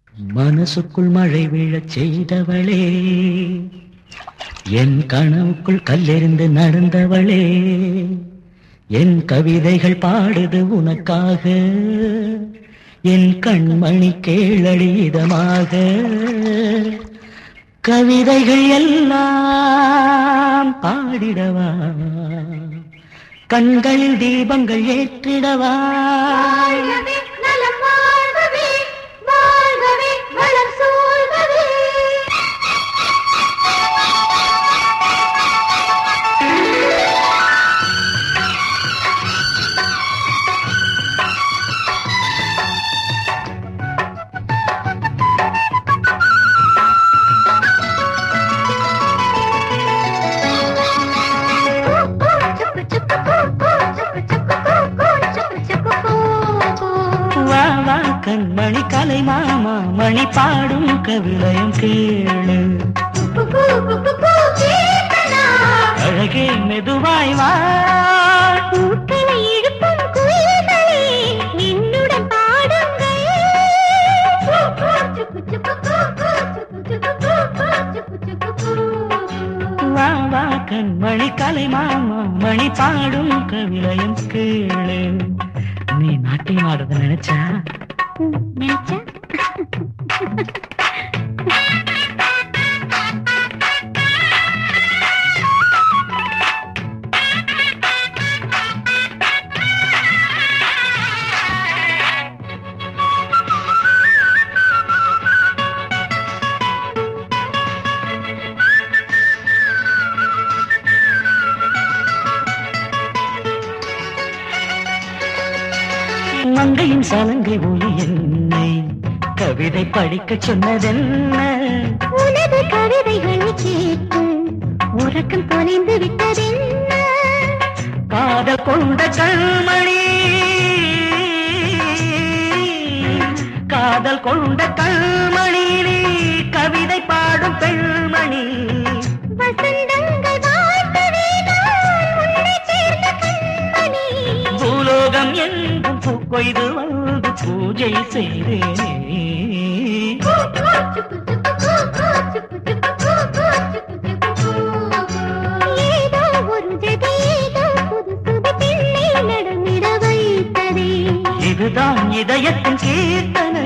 மனசுக்குள் மழை விழச் செய்தவளே என் கனவுக்குள் கல்லெறிந்து நடந்தவளே என் கவிதைகள் பாடுது உனக்காக என் கண்மணி கேளடி இதமாக கவிதைகள் எல்லாம் பாடிடவா கண்களில் தீபங்கள் ஏற்றிடவா வாழ்கவே நலம் வாழ்கவே வாழ்கவே வளம் சூழ்கவே சுக்கு சுக்கு கூ கூ சுக்கு சுக்கு கூ கூ சுக்கு சுக்கு கூ கூ வா வா கண்மணி கலை மாமா மணி பாடும் கவிளையும் கேளு குக்கு குக்கு கூ கீர்த்தனா அழகே மெதுவாய் வா பூக்களை இழுக்கும் குயில்களே என்னுடன் பாடுங்கள் சுக்கு சுக்கு கூ கூ சுக்கு சுக்கு கூ கூ சுக்கு சுக்கு கூ வா வா கண்மணி கலை மாமா மணி பாடும் கவிளையும் கேளு நீ நாட்டியம் ஆடுறத நினைச்சா நினைச்சா மங்கையின் சலங்கை ஒளி என்னை கவிதை படிக்கச் சொன்னதென்ன உனது கவிதைகளை கேட்டு உறக்கம் தொலைந்து விட்டதென்ன காதல் கொண்ட கண்மணி காதல் கொண்ட கண்மணி நீ கவிதை பாடும் பெண்மணி வசந்தங்கள் வாழ்த்தவே நான் உன்னை சேர்ந்த கண்மணி பூலோகம் எங்கும் பூக்கொய்து வந்து பூஜை செய்தேனே ஏதோ ஒரு ஜதி ஏதோ புது புது பெண்ணை நடமிட வைத்ததே இதுதான் இதயத்தின் கீர்த்தனை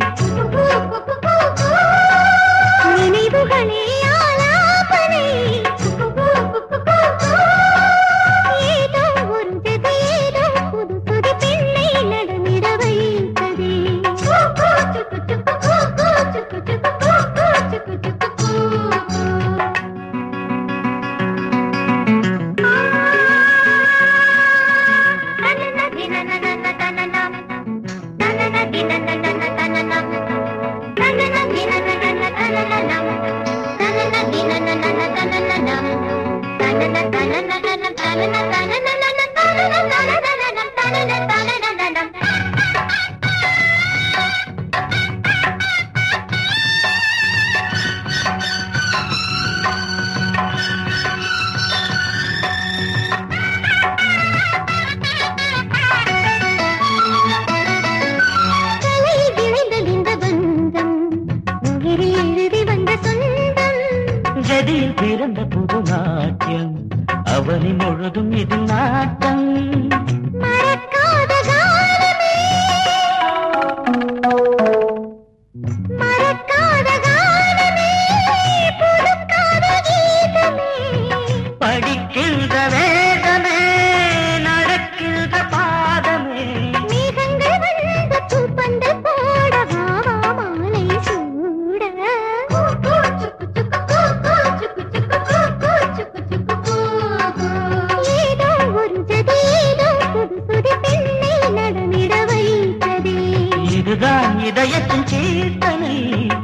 நினைவுகளே ஆலாபனை ஏதோ ஒரு ஜதி ஏதோ புது புது பெண்ணை நடமிட வைத்ததே தலையில் விளைந்தது இந்த பந்தம் உயிரில் எழுதி வந்த சொந்தம் ஜதியில் பிறந்த புது நாட்டியம் அவனி முழுதும் இது நாட்டம் மறக்காத காலமே மறக்காத காலமே புதுக்காத கீதமே படிக்கின்ற வேதமே நடக்கின்ற பாதமே மேகங்கள் வந்து பூப்பந்து போட வா வா மாலை சூட ஏதோ ஒரு ஜதி ஏதோ புது புது பெண்ணை நடமிட வைத்ததே இதுதான் இதயத்தின் கீர்த்தனை